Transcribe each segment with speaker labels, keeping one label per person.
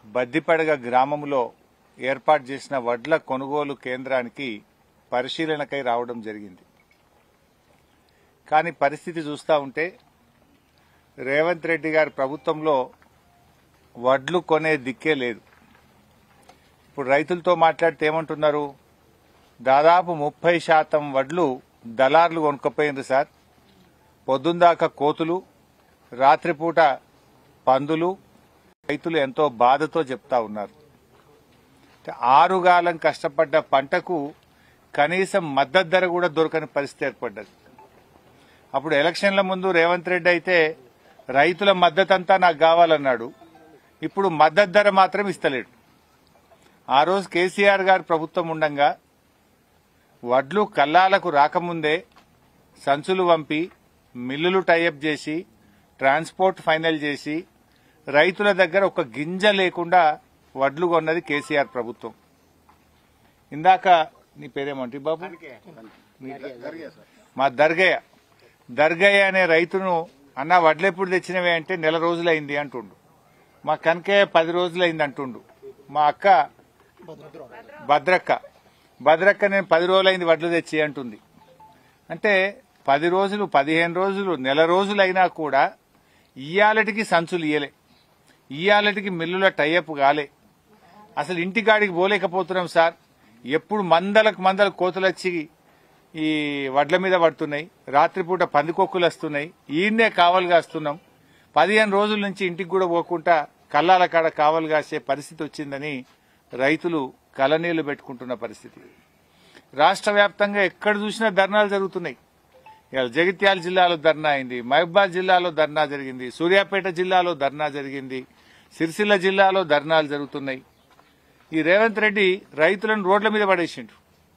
Speaker 1: బద్దిపడగ గ్రామంలో ఏర్పాటు చేసిన వడ్ల కొనుగోలు కేంద్రానికి పరిశీలనకై రావడం జరిగింది కానీ పరిస్థితి చూస్తూ ఉంటే రేవంత్ రెడ్డి గారి ప్రభుత్వంలో వడ్లు కొనే దిక్కే లేదు ఇప్పుడు రైతులతో మాట్లాడితే ఏమంటున్నారు దాదాపు ముప్పై శాతం వడ్లు దళార్లు కొనుక్కపోయినారు సార్ పొద్దుందాకా కోతులు రాత్రిపూట పందులు రైతులు ఎంతో బాధతో చెప్తా ఉన్నారు ఆరుగాలం కష్టపడ్డ పంటకు కనీసం మద్దతు ధర కూడా దొరకని పరిస్థితి ఏర్పడ్డది అప్పుడు ఎలక్షన్ల ముందు రేవంత్ రెడ్డి అయితే రైతుల మద్దతు అంతా నాకు కావాలన్నాడు ఇప్పుడు మద్దతు ధర మాత్రం ఇస్తలేడు ఆ రోజు కేసీఆర్ గారి ప్రభుత్వం ఉండంగా వడ్లు కల్లాలకు రాకముందే సంచులు పంపి మిల్లులు టైఅప్ చేసి ట్రాన్స్పోర్ట్ ఫైనల్ చేసి రైతుల దగ్గర ఒక గింజ లేకుండా వడ్లు కొన్నది కేసీఆర్ ప్రభుత్వం ఇందాక నీ పేరేమంటి బాబు మా దర్గయ్య దర్గయ్య అనే రైతును అన్న వడ్లు ఎప్పుడు తెచ్చినవే అంటే నెల రోజులైంది అంటుండు మా కనకయ్య పది రోజులైంది అంటుండు మా అక్క భద్రక్క భద్రక్క నేను పది రోజులైంది వడ్లు తెచ్చి అంటుంది అంటే పది రోజులు పదిహేను రోజులు నెల రోజులైనా కూడా ఇయ్యాలటికి సంచులు ఇయ్యలే ఇయ్యాలటికి మిల్లుల టైఅప్ కాలే అసలు ఇంటికాడికి పోలేకపోతున్నాం సార్ ఎప్పుడు మందలకు మందల కోతులు వచ్చి ఈ వడ్ల మీద పడుతున్నాయి రాత్రిపూట పందికొక్కులు వస్తున్నాయి ఈయన్నే కావలుగా వస్తున్నాం పదిహేను రోజుల నుంచి ఇంటికి కూడా పోకుండా కల్లాల కాడ కావలు కాసే పరిస్థితి వచ్చిందని రైతులు కలనీళ్లు పెట్టుకుంటున్న పరిస్థితి రాష్ట్ర వ్యాప్తంగా ఎక్కడ చూసినా ధర్నాలు జరుగుతున్నాయి ఇవాళ జగిత్యాల జిల్లాలో ధర్నా అయింది మహబాద్ జిల్లాలో ధర్నా జరిగింది సూర్యాపేట జిల్లాలో ధర్నా జరిగింది సిరిసిల్ల జిల్లాలో ధర్నాలు జరుగుతున్నాయి ఈ రేవంత్ రెడ్డి రైతులను రోడ్ల మీద పడేసిండు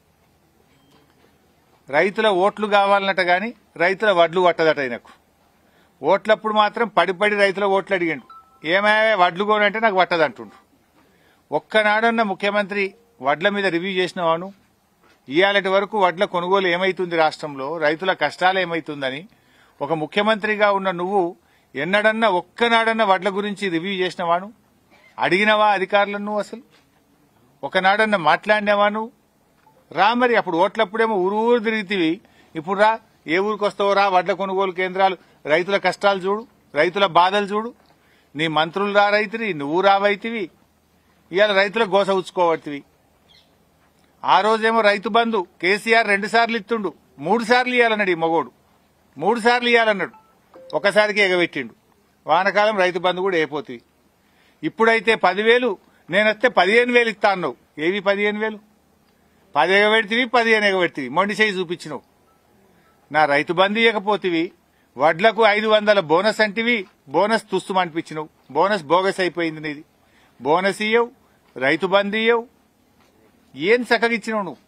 Speaker 1: రైతుల ఓట్లు కావాలన్నట గాని రైతుల వడ్లు పట్టదట ఆయనకు ఓట్లప్పుడు మాత్రం పడి పడి రైతుల ఓట్లు అడిగిండు ఏమయ్యా వడ్లు కోనంటే నాకు పట్టదంటుండు ఒక్కనాడన్న ముఖ్యమంత్రి వడ్ల మీద రివ్యూ చేసినవాను ఇయాలటి వరకు వడ్ల కొనుగోలు ఏమైతుంది రాష్ట్రంలో రైతుల కష్టాలు ఏమైతుందని ఒక ముఖ్యమంత్రిగా ఉన్న నువ్వు ఎన్నడన్నా ఒక్కనాడన్నా వడ్ల గురించి రివ్యూ చేసినవాను అడిగినవా అధికారులను నువ్వు అసలు ఒకనాడన్నా మాట్లాడినవా నువ్వు రా మరి అప్పుడు ఓట్లప్పుడేమో ఊరు ఊరు తిరిగితివి ఇప్పుడు రా ఏ ఊరికి వస్తావో రా వడ్ల కొనుగోలు కేంద్రాలు రైతుల కష్టాలు చూడు రైతుల బాధలు చూడు నీ మంత్రులు రా రైతువి నువ్వు రావైతివి ఇవాళ రైతుల గోస ఉచ్చుకోవట్టివి ఆ రోజేమో రైతు బంధు కేసీఆర్ రెండు సార్లు ఇస్తుండు మూడు సార్లు ఇవ్వాలన్నాడు ఈ మగోడు మూడు సార్లు ఇవ్వాలన్నాడు ఒకసారికి ఎగబెట్టిండు వానకాలం రైతు బంధు కూడా అయిపోతుంది ఇప్పుడైతే పదివేలు నేనొస్తే పదిహేను వేలు ఇస్తా అన్నావు ఏవి పదిహేను వేలు పది ఎగబెడితివి పదిహేను ఎగబెడితివి మొండి చేయి చూపించినావు నా రైతు బంధు ఇవ్వకపోతివి వడ్లకు ఐదు వందల బోనస్ అంటివి బోనస్ తుస్తు అనిపించినావు బోనస్ బోగస్ అయిపోయింది నీది బోనస్ ఇయ్యవు రైతు బంధు ఇయ్యవు ఏం చక్కగిచ్చినావు నువ్వు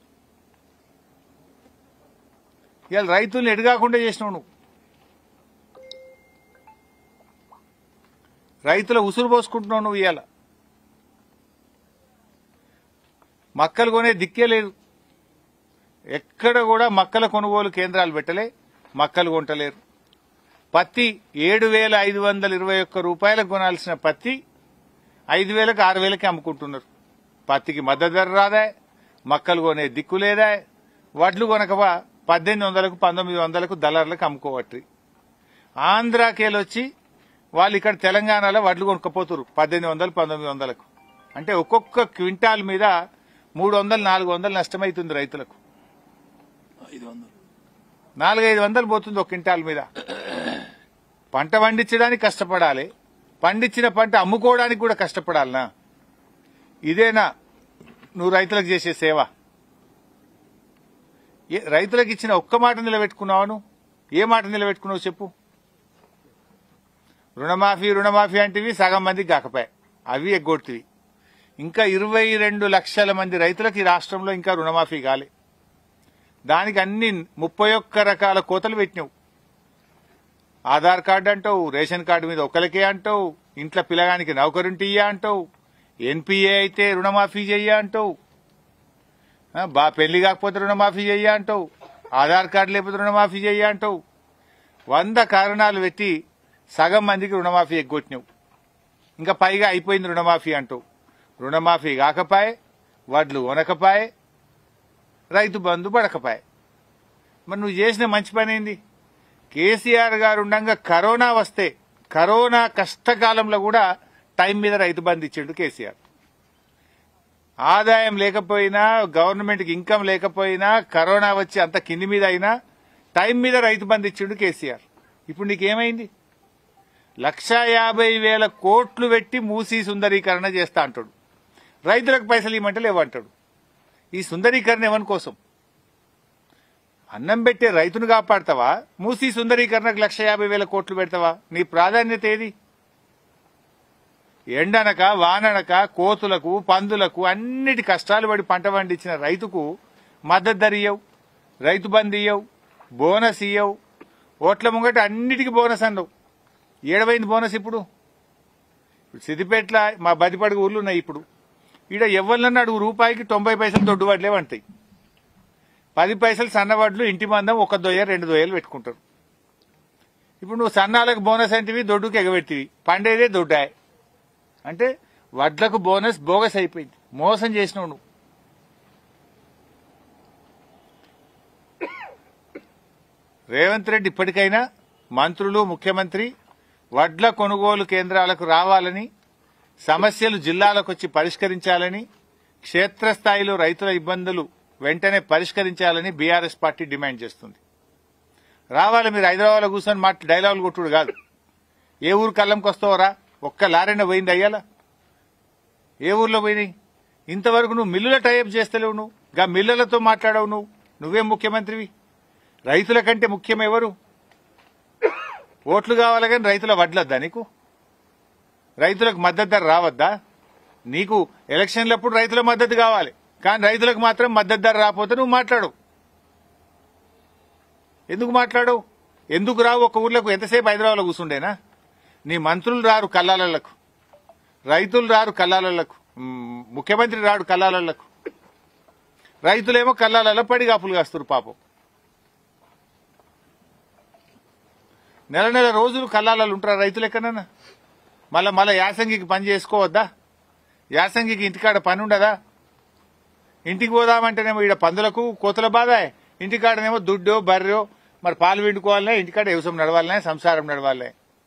Speaker 1: ఇవాళ రైతుల్ని ఎడగాకుండా చేసినావు నువ్వు రైతుల ఉసురు పోసుకుంటున్నావు నువ్వు ఇవాళ మక్కలు కొనే దిక్కే లేదు ఎక్కడ కూడా మక్కల కొనుగోలు కేంద్రాలు పెట్టలే మక్కలు కొంటలేరు పత్తి ఏడు వేల ఐదు వందల ఇరవై ఒక్క రూపాయలకు కొనాల్సిన పత్తి ఐదు వేలకు ఆరు వేలకి అమ్ముకుంటున్నారు పత్తికి మద్దతు ధర రాదా మక్కలు కొనే దిక్కు లేదా వడ్లు కొనకవా పద్దెనిమిది వందలకు పంతొమ్మిది వందలకు దళార్లకు అమ్ముకోవట్రి ఆంధ్రాకేలొచ్చి వాళ్ళు ఇక్కడ తెలంగాణలో వడ్లు కొనుక్కపోతున్నారు పద్దెనిమిది వందలు పంతొమ్మిది వందలకు అంటే ఒక్కొక్క క్వింటాల్ మీద మూడు వందలు నాలుగు వందలు నష్టమైతుంది రైతులకు
Speaker 2: ఐదు వందలు
Speaker 1: నాలుగైదు వందలు పోతుంది ఒక క్వింటాల్ మీద పంట పండించడానికి కష్టపడాలి పండించిన పంట అమ్ముకోవడానికి కూడా కష్టపడాలనా ఇదేనా నువ్వు రైతులకు చేసే సేవ ఏ- రైతులకు ఇచ్చిన ఒక్క మాట నిలబెట్టుకున్నావా నువ్వు ఏ మాట నిలబెట్టుకున్నావు చెప్పు రుణమాఫీ రుణమాఫీ అంటివి సగం మందికి కాకపోయా అవి ఎగ్గొడుతుంది ఇంకా ఇరవై రెండు లక్షల మంది రైతులకు ఈ రాష్ట్రంలో ఇంకా రుణమాఫీ కాలే దానికి అన్ని ముప్పై ఒక్క రకాల కోతలు పెట్టినావు ఆధార్ కార్డు అంటావు రేషన్ కార్డు మీద ఒక్కరికే అంటావు ఇంట్లో పిల్లగానికి నౌకరుంటి ఇయ్య అంటావు ఎన్పిఏ అయితే రుణమాఫీ చెయ్య అంటావు ఆ, బా పెళ్లి కాకపోతే రుణమాఫీ చెయ్య అంటావు ఆధార్ కార్డు లేకపోతే రుణమాఫీ చెయ్య అంటావు వంద కారణాలు పెట్టి సగం మందికి రుణమాఫీ ఎగ్గొట్టినావు ఇంకా పైగా అయిపోయింది రుణమాఫీ అంటావు రుణమాఫీ కాకపాయే వడ్లు కొనకపాయే రైతు బంధు పడకపాయే మరి నువ్వు చేసిన మంచి పని ఏంది కేసీఆర్ గారు ఉండగా కరోనా వస్తే కరోనా కష్టకాలంలో కూడా టైం మీద రైతు బంధు ఇచ్చిండు కేసీఆర్ ఆదాయం లేకపోయినా గవర్నమెంట్కి ఇన్కమ్ లేకపోయినా కరోనా వచ్చి అంత కింది మీద అయినా టైం మీద రైతు బంధు ఇచ్చిండు కేసీఆర్ ఇప్పుడు నీకేమైంది లక్షా యాభై వేల కోట్లు పెట్టి మూసీ సుందరీకరణ చేస్తా అంటాడు రైతులకు పైసలు ఇవ్వమంటే లేవంటాడు ఈ సుందరీకరణ ఎవరి కోసం అన్నం పెట్టే రైతును కాపాడతావా మూసీ సుందరీకరణకు లక్ష యాభై వేల కోట్లు పెడతావా నీ ప్రాధాన్యత ఏది ఎండనక వాననక కోతులకు పందులకు అన్నిటి కష్టాలు పడి పంట పండించిన రైతుకు మద్దతు ధర ఇయ్యవు రైతు బంధు ఇయ్యవు బోనస్ ఇయ్యవు ఓట్ల ముంగట అన్నిటికీ బోనస్ అన్నవు ఏడవైంది బోనస్ ఇప్పుడు ఇప్పుడు సిద్దిపేటల మా బదిపడుగు ఊర్లు ఉన్నాయి ఇప్పుడు ఈడ ఎవరినన్నా అడుగు రూపాయికి తొంభై పైసలు దొడ్డు వడ్లే వంటాయి పది పైసలు సన్నవడ్లు ఇంటి మందం ఒక దొయ్య రెండు దొయ్యలు పెట్టుకుంటారు ఇప్పుడు నువ్వు సన్నాలకు బోనస్ అంటివి దొడ్డుకి ఎగబెట్టివి పండేదే దొడ్డాయి అంటే వడ్లకు బోనస్ బోగస్ అయిపోయింది మోసం చేసినావు నువ్వు రేవంత్ రెడ్డి ఇప్పటికైనా మంత్రులు ముఖ్యమంత్రి వడ్ల కొనుగోలు కేంద్రాలకు రావాలని సమస్యలు జిల్లాలకు వచ్చి పరిష్కరించాలని క్షేత్రస్థాయిలో రైతుల ఇబ్బందులు వెంటనే పరిష్కరించాలని బీఆర్ఎస్ పార్టీ డిమాండ్ చేస్తుంది రావాలి మీరు హైదరాబాద్లో కూర్చొని మాట డైలాగులు కొట్టుడు కాదు ఏ ఊరు కళ్ళంకి వస్తావరా ఒక్క లారైనా పోయింది అయ్యాలా ఏ ఊర్లో పోయినాయి ఇంతవరకు నువ్వు మిల్లుల టైప్ చేస్తలేవు నువ్వు గా మిల్లులతో మాట్లాడవు నువ్వు నువ్వేం ముఖ్యమంత్రివి రైతుల కంటే ముఖ్యం ఎవరు ఓట్లు కావాలి కానీ రైతుల వడ్లొద్దా నీకు రైతులకు మద్దతు ధర రావద్దా నీకు ఎలక్షన్లప్పుడు రైతుల మద్దతు కావాలి కానీ రైతులకు మాత్రం మద్దతు ధర రాకపోతే నువ్వు మాట్లాడవు ఎందుకు మాట్లాడవు ఎందుకు రావు ఒక ఊర్లకు ఎంతసేపు హైదరాబాద్లో కూర్చుండేనా నీ మంత్రులు రారు కల్లాలకు రైతులు రారు కల్లాలకు మ్, ముఖ్యమంత్రి రాడు కల్లాలకు రైతులేమో కల్లాలలో పడిగాపులు కాస్తారు పాపం నెల నెల రోజులు కల్లాలలో ఉంటారు రైతులు ఎక్కడన్నా మళ్ళా మళ్ళా యాసంగికి పని చేసుకోవద్దా యాసంగికి ఇంటికాడ పని ఉండదా ఇంటికి పోదామంటేనేమో ఈడ పందులకు కోతల బాధ ఇంటికాడనేమో దుడ్డో బర్రెో మరి పాలు పిండుకోవాలనే ఇంటికాడ వ్యవసాయం నడవాలనే సంసారం నడవాలనే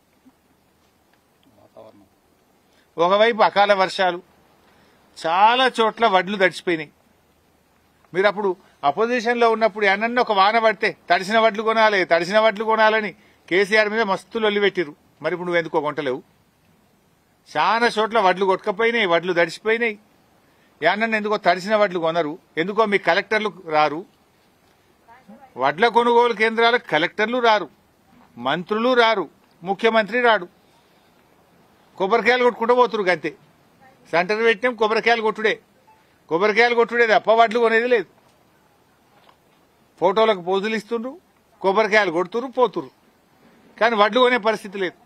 Speaker 1: ఒకవైపు అకాల వర్షాలు చాలా చోట్ల వడ్లు తడిచిపోయినాయి మీరు అప్పుడు అపోజిషన్ లో ఉన్నప్పుడు ఎన్నన్న ఒక వాన పడితే తడిసిన వడ్లు కొనాలి తడిసిన వడ్లు కొనాలని కేసీఆర్ మీద మస్తు లొల్లి పెట్టిరు మరి ఇప్పుడు నువ్వు ఎందుకో కొంటలేవు చాలా చోట్ల వడ్లు కొట్టుకపోయినాయి వడ్లు తడిచిపోయినాయి యానన్న ఎందుకో తడిసిన వడ్లు కొనరు ఎందుకో మీ కలెక్టర్లు రారు వడ్ల కొనుగోలు కేంద్రాలకు కలెక్టర్లు రారు మంత్రులు రారు ముఖ్యమంత్రి రాడు కొబ్బరికాయలు కొట్టుకుంటూ పోతురు గంతే సెంటర్ పెట్టినాం కొబ్బరికాయలు కొట్టుడే కొబ్బరికాయలు కొట్టుడే తప్ప వడ్లు కొనేది లేదు ఫోటోలకు పోజులు ఇస్తుండ్రు కొబ్బరికాయలు కొడుతురు పోతురు కానీ వడ్లు కొనే పరిస్థితి లేదు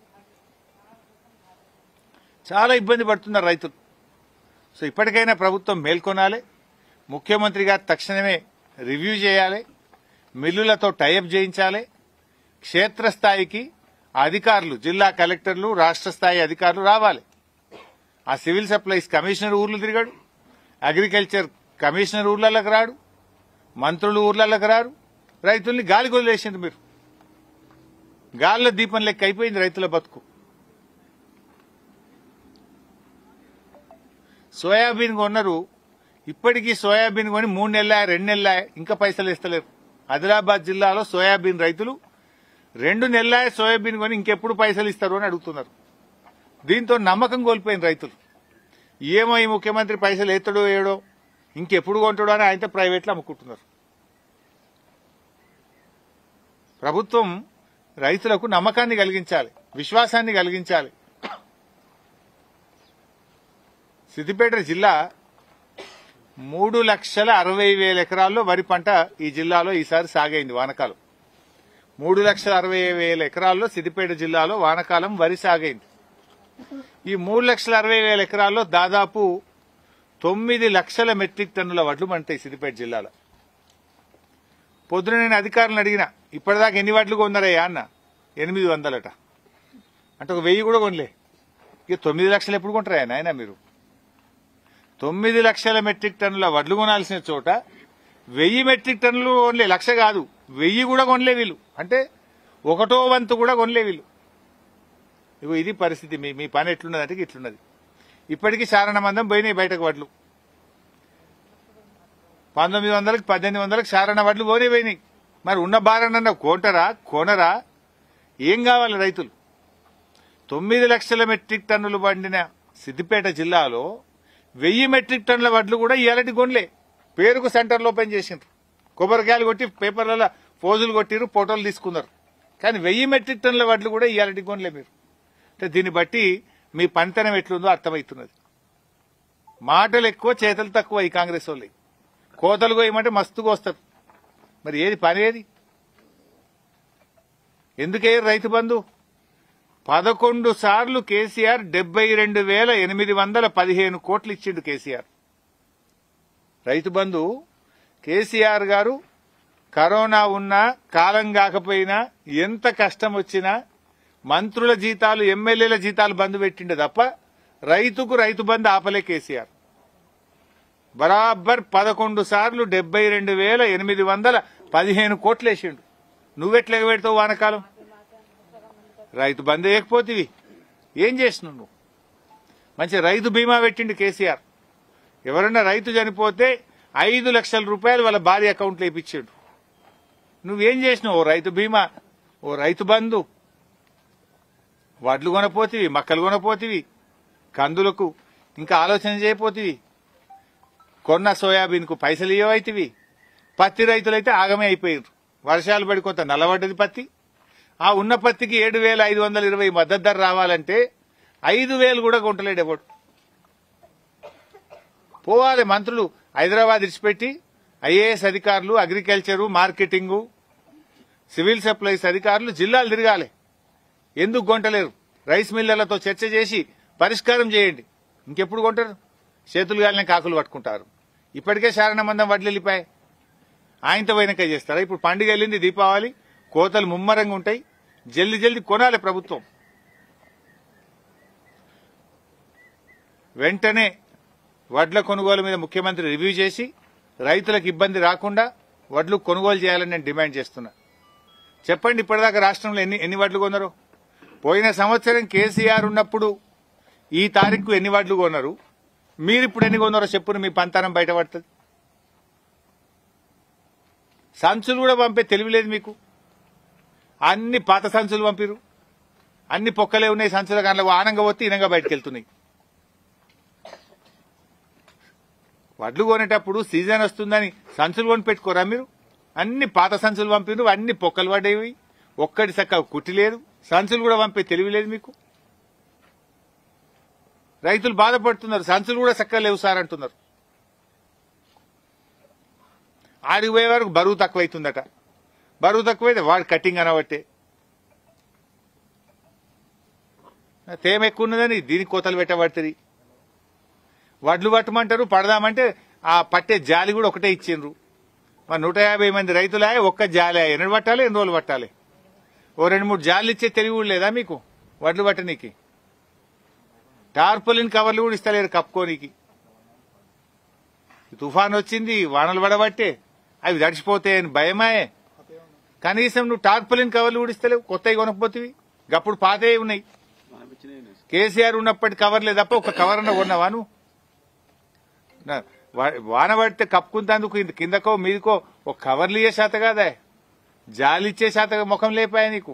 Speaker 1: చాలా ఇబ్బంది పడుతున్నారు రైతులు సో ఇప్పటికైనా ప్రభుత్వం మేల్కొనాలి ముఖ్యమంత్రి గారు తక్షణమే రివ్యూ చేయాలి మిల్లులతో టైఅప్ చేయించాలి క్షేత్రస్థాయికి అధికారులు జిల్లా కలెక్టర్లు రాష్ట్ర స్థాయి అధికారులు రావాలి ఆ సివిల్ సప్లైస్ కమిషనర్ ఊర్లు తిరిగాడు అగ్రికల్చర్ కమిషనర్ ఊర్లలోకి రాడు మంత్రులు ఊర్లలోకి రారు రైతుల్ని గాలి కొదిలేసిండ్రు మీరు గాలిలో దీపం లెక్క అయిపోయింది రైతుల బతుకు సోయాబీన్ కొన్నారు ఇప్పటికీ సోయాబీన్ కొని మూడు నెలల రెండు నెలల ఇంకా పైసలు ఇస్తలేరు ఆదిలాబాద్ జిల్లాలో సోయాబీన్ రైతులు రెండు నెలల సోయాబీన్ కొని ఇంకెప్పుడు పైసలు ఇస్తారు అని అడుగుతున్నారు దీంతో నమ్మకం కోల్పోయిన రైతులు ఏమో ఈ ముఖ్యమంత్రి పైసలు ఎత్తడో ఏడో ఇంకెప్పుడు కొంటాడో అని ఆయనతో ప్రైవేట్లో అమ్ముకుంటున్నారు ప్రభుత్వం రైతులకు నమ్మకాన్ని కలిగించాలి విశ్వాసాన్ని కలిగించాలి సిద్దిపేట జిల్లా మూడు లక్షల అరవై వేల ఎకరాల్లో వరి పంట ఈ జిల్లాలో ఈసారి సాగైంది వానకాలం మూడు లక్షల అరవై వేల ఎకరాల్లో సిద్దిపేట జిల్లాలో వానకాలం వరి సాగైంది ఈ మూడు లక్షల అరవై వేల ఎకరాల్లో దాదాపు తొమ్మిది లక్షల మెట్రిక్ టన్నుల వడ్లు పంటాయి సిద్దిపేట జిల్లాలో పొద్దున నేను అధికారులను అడిగిన ఇప్పటిదాకా ఎన్ని వడ్లు కొన్నారయ్యా అన్న ఎనిమిది వందలట అంటే ఒక వెయ్యి కూడా కొనలే ఇక తొమ్మిది లక్షలు ఎప్పుడు కొంటారా నాయన మీరు తొమ్మిది లక్షల మెట్రిక్ టన్నుల వడ్లు కొనాల్సిన చోట వెయ్యి మెట్రిక్ టన్నులు కొనలే లక్ష కాదు వెయ్యి కూడా కొనలే వీళ్ళు అంటే ఒకటో వంతు కూడా కొనలే వీళ్ళు ఇగో ఇది పరిస్థితి మీ మీ పని ఎట్లున్నది అంటే ఇట్లున్నది ఇప్పటికీ చారణ మందం పోయినాయి బయటకు వడ్లు పంతొమ్మిది వందలకి పద్దెనిమిది వందలకి చారణ వడ్లు పోనే పోయినాయి మరి ఉన్న బారనన్న కోటరా కొనరా ఏం కావాలి రైతులు తొమ్మిది లక్షల మెట్రిక్ టన్నులు పండిన సిద్దిపేట జిల్లాలో వెయ్యి మెట్రిక్ టన్నుల వడ్లు కూడా ఇయాలటి కొనలే పేరుకు సెంటర్లో ఓపెన్ చేసిండ్రు కొబ్బరికాయలు కొట్టి పేపర్లలో పోజులు కొట్టిరు ఫోటోలు తీసుకున్నారు కానీ వెయ్యి మెట్రిక్ టన్నుల వడ్లు కూడా ఇయాలటి కొనలే మీరు అంటే దీన్ని బట్టి మీ పనితనం ఎట్లుందో అర్థమవుతున్నది మాటలు ఎక్కువ చేతలు తక్కువ ఈ కాంగ్రెస్ వాళ్ళు కోతలు కోయమంటే మస్తుగా వస్తారు మరి ఏది పని ఏది ఎందుకే రైతు బంధు పదకొండు సార్లు కేసీఆర్ డెబ్బై రెండు వేల ఎనిమిది వందల పదిహేను కోట్లు ఇచ్చిండు కేసీఆర్ రైతు బంధు కేసీఆర్ గారు కరోనా ఉన్నా కాలం కాకపోయినా ఎంత కష్టం వచ్చినా మంత్రుల జీతాలు ఎమ్మెల్యేల జీతాలు బంద్ పెట్టిండు తప్ప రైతుకు రైతు బంధు ఆపలే కేసీఆర్ బరాబర్ పదకొండు సార్లు డెబ్బై రెండు వేల ఎనిమిది వందల పదిహేను కోట్లు వేసిండు నువ్వెట్లా పెడతావు వానకాలం రైతు బంద్ వేయకపోతివి ఏం చేసినావు నువ్వు మంచి రైతు బీమా పెట్టిండు కేసీఆర్ ఎవరన్నా రైతు చనిపోతే ఐదు లక్షల రూపాయలు వాళ్ళ భార్య అకౌంట్లో వేయించాడు నువ్వేం చేసినావు ఓ రైతు బీమా ఓ రైతు బంధు వడ్లు కొనపోతివి మక్కలు కొనపోతివి కందులకు ఇంకా ఆలోచన చేయపోతివి కొన్న సోయాబీన్కు పైసలు ఇవ్వైతివి పత్తి రైతులైతే ఆగమే అయిపోయారు వర్షాలు పడి కొంత నల్లబడ్డది పత్తి ఆ ఉన్న పత్తికి ఏడు వేల ఐదు వందల ఇరవై మద్దతు ధర రావాలంటే ఐదు వేలు కూడా కొంటలేడు ఎవడు పోవాలి మంత్రులు హైదరాబాద్ ఇడిచిపెట్టి ఐఏఎస్ అధికారులు అగ్రికల్చరు మార్కెటింగు సివిల్ సప్లైస్ అధికారులు జిల్లాలు తిరగాలి ఎందుకు కొంటలేరు రైస్ మిల్లర్లతో చర్చ చేసి పరిష్కారం చేయండి ఇంకెప్పుడు కొంటారు చేతులు గాలిన కాకులు పట్టుకుంటారు ఇప్పటికే శారణమందం వడ్లు వెళ్ళిపోయాయి ఆయనతో పోయినాక చేస్తారా ఇప్పుడు పండుగ వెళ్ళింది దీపావళి కోతలు ముమ్మరంగా ఉంటాయి జల్ది జల్ది కొనాలి ప్రభుత్వం వెంటనే వడ్ల కొనుగోలు మీద ముఖ్యమంత్రి రివ్యూ చేసి రైతులకు ఇబ్బంది రాకుండా వడ్లు కొనుగోలు చేయాలని నేను డిమాండ్ చేస్తున్నా చెప్పండి ఇప్పటిదాకా రాష్ట్రంలో ఎన్ని ఎన్ని వడ్లు కొన్నారు పోయిన సంవత్సరం కేసీఆర్ ఉన్నప్పుడు ఈ తారీఖు ఎన్ని వడ్లు కొన్నారు మీరు ఇప్పుడు ఎన్ని కొన్నారో చెప్పును మీ పంతానం బయటపడుతుంది సంచులు కూడా పంపే తెలివి లేదు మీకు అన్ని పాత సంచులు పంపిరు అన్ని పొక్కలే ఉన్నాయి సంచుల కానీ ఆనంగా పోతే ఇనంగా బయటకు వెళ్తున్నాయి వడ్లు కొనేటప్పుడు సీజన్ వస్తుందని సంచులు కొని పెట్టుకోరా మీరు అన్ని పాత సంచులు పంపిరు అన్ని పొక్కలు పడేవి ఒక్కటి చక్క కుట్టి లేదు సంచులు కూడా పంపే తెలివి లేదు మీకు రైతులు బాధపడుతున్నారు సంచులు కూడా చక్కగా లేవు సార్ అంటున్నారు ఆడికి పోయే వరకు బరువు తక్కువైతుందట బరువు తక్కువైతే వాడు కటింగ్ అనబట్టే తేమ ఎక్కువ ఉన్నదని దీనికి కోతలు పెట్టబడుతుంది వడ్లు పట్టమంటారు పడదామంటే ఆ పట్టే జాలి కూడా ఒకటే ఇచ్చిండ్రు మరి నూట యాభై మంది రైతులే ఒక్క జాలి ఎన్నడు పట్టాలి ఎన్ని రోజులు పట్టాలి ఓ రెండు మూడు జాలు ఇచ్చే తెలివి కూడా లేదా మీకు వడ్లు పట్టనీకి టార్పలిన్ కవర్లు కూడా ఇస్తలేరు కప్పుకోనికి తుఫాన్ వచ్చింది వానలు పడబట్టే అవి తడిచిపోతాయని భయమాయే కనీసం నువ్వు టార్పలిన్ కవర్లు కూడా ఇస్తలేవు కొత్తవి కొనకపోతేవి గప్పుడు పాతే ఉన్నాయి కేసీఆర్ ఉన్నప్పటి కవర్లే తప్ప ఒక కవర్ అన్న కొన్నావా నువ్వు నా- వా- వాన పడితే కప్పుకుంటేందుకు ఇంత కిందకో మీదకో ఒక కవర్లు ఇయ్యే శాత కాదా జాలి ఇచ్చే శాత ముఖం లేపాయా నీకు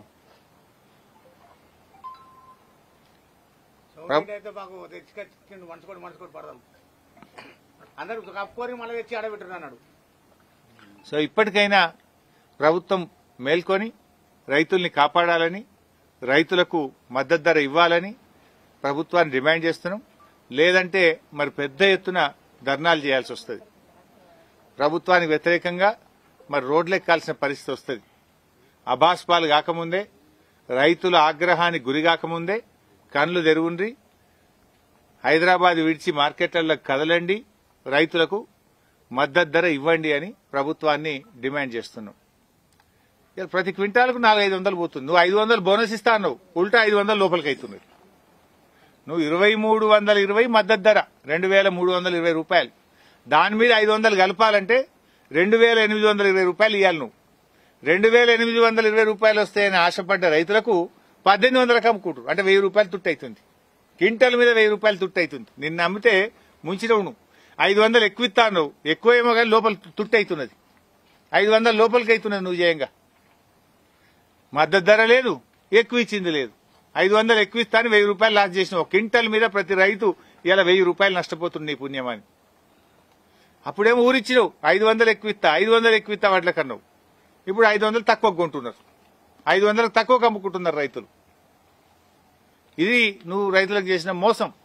Speaker 3: సౌకర్యం అయితే మాకు తెచ్చుకొచ్చిండు మనసు కూడా మనసు కూడా పడదాం అందరూ కప్పుకొని మళ్ళీ తెచ్చి ఆడబెట్టున్నారు అన్నాడు
Speaker 1: సో ఇప్పటికైనా ప్రభుత్వం మేల్కొని రైతుల్ని కాపాడాలని రైతులకు మద్దతు ధర ఇవ్వాలని ప్రభుత్వాన్ని డిమాండ్ చేస్తున్నాం లేదంటే మరి పెద్ద ఎత్తున ధర్నాలు చేయాల్సి వస్తుంది ప్రభుత్వానికి వ్యతిరేకంగా మరి రోడ్లు ఎక్కాల్సిన పరిస్థితి వస్తుంది అభాస్పాలు కాకముందే రైతుల ఆగ్రహానికి గురి కాకముందే కళ్ళు తెరుగుండ్రి హైదరాబాద్ విడిచి మార్కెట్లలో కదలండి రైతులకు మద్దతు ధర ఇవ్వండి అని ప్రభుత్వాన్ని డిమాండ్ చేస్తున్నాం ఇక ప్రతి క్వింటాలకు నాలుగు ఐదు వందలు పోతుంది నువ్వు ఐదు వందలు బోనస్ ఇస్తా అన్నావు ఉల్టా ఐదు వందలు లోపలికి అవుతున్నది నువ్వు ఇరవై మూడు వందల ఇరవై మద్దతు ధర రెండు వేల మూడు వందల ఇరవై రూపాయలు దాని మీద ఐదు వందలు కలపాలంటే రెండు వేల ఎనిమిది వందల ఇరవై రూపాయలు ఇవ్వాలి నువ్వు రెండు వేల ఎనిమిది వందల ఇరవై రూపాయలు వస్తాయని ఆశపడ్డ రైతులకు పద్దెనిమిది వందలకు అమ్ముకుంటారు అంటే వెయ్యి రూపాయలు తుట్టు అవుతుంది క్వింటల్ మీద వెయ్యి రూపాయలు తుట్టు అవుతుంది నిన్ను అమ్మితే ముంచినవు నువ్వు ఐదు వందలు ఎక్కువ ఇస్తా నువ్వు ఎక్కువ ఏమో కానీ లోపల తుట్టు అవుతున్నది ఐదు వందల లోపలికి అవుతున్నది నువ్వు చేయంగా మద్దతు ధర లేదు ఎక్కువ ఇచ్చింది లేదు ఐదు వందలు ఎక్కువ ఇస్తాను వెయ్యి రూపాయలు లాస్ చేసిన ఒక క్వింటల్ మీద ప్రతి రైతు ఇలా వెయ్యి రూపాయలు నష్టపోతుంది నీ పుణ్యమని అప్పుడేమో ఊరిచ్చినావు ఐదు వందలు ఎక్కువ ఇస్తా ఐదు వందలు ఎక్కువ ఇస్తా వాటిలో కన్నావు ఇప్పుడు ఐదు వందలు తక్కువ కొంటున్నారు ఐదు వందలకు తక్కువ అమ్ముకుంటున్నారు రైతులు ఇది నువ్వు రైతులకు చేసిన మోసం